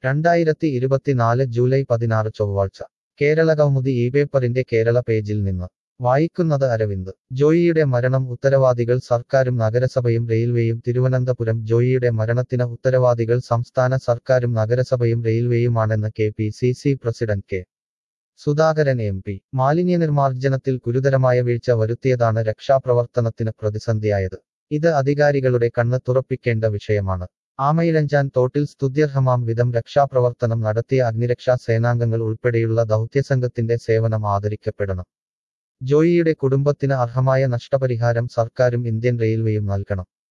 രണ്ടായിരത്തി ഇരുപത്തിനാല് ജൂലൈ പതിനാറ് ചൊവ്വാഴ്ച കേരള കൗമുദി ഈ പേപ്പറിന്റെ കേരള പേജിൽ നിന്ന് വായിക്കുന്നത് അരവിന്ദ് ജോയിയുടെ മരണം ഉത്തരവാദികൾ സർക്കാരും നഗരസഭയും റെയിൽവേയും തിരുവനന്തപുരം ജോയിയുടെ മരണത്തിന് ഉത്തരവാദികൾ സംസ്ഥാന സർക്കാരും നഗരസഭയും റെയിൽവേയുമാണെന്ന് K P C C president K Sudhakaran M P മാലിന്യനിർമ്മാർജ്ജനത്തിൽ ഗുരുതരമായ വീഴ്ച വരുത്തിയതാണ് രക്ഷാപ്രവർത്തനത്തിന് പ്രതിസന്ധിയായത് ഇത് അധികാരികളുടെ കണ്ണ് തുറപ്പിക്കേണ്ട വിഷയമാണ് ആമയിഴഞ്ചാൻ തോട്ടിൽ സ്തുത്യർഹമാം വിധം രക്ഷാപ്രവർത്തനം നടത്തിയ അഗ്നിരക്ഷാ സേനാംഗങ്ങൾ ഉൾപ്പെടെയുള്ള ദൗത്യസംഘത്തിന്റെ സേവനം ആദരിക്കപ്പെടണം ജോയിയുടെ കുടുംബത്തിന് അർഹമായ നഷ്ടപരിഹാരം സർക്കാരും ഇന്ത്യൻ റെയിൽവേയും നൽകണം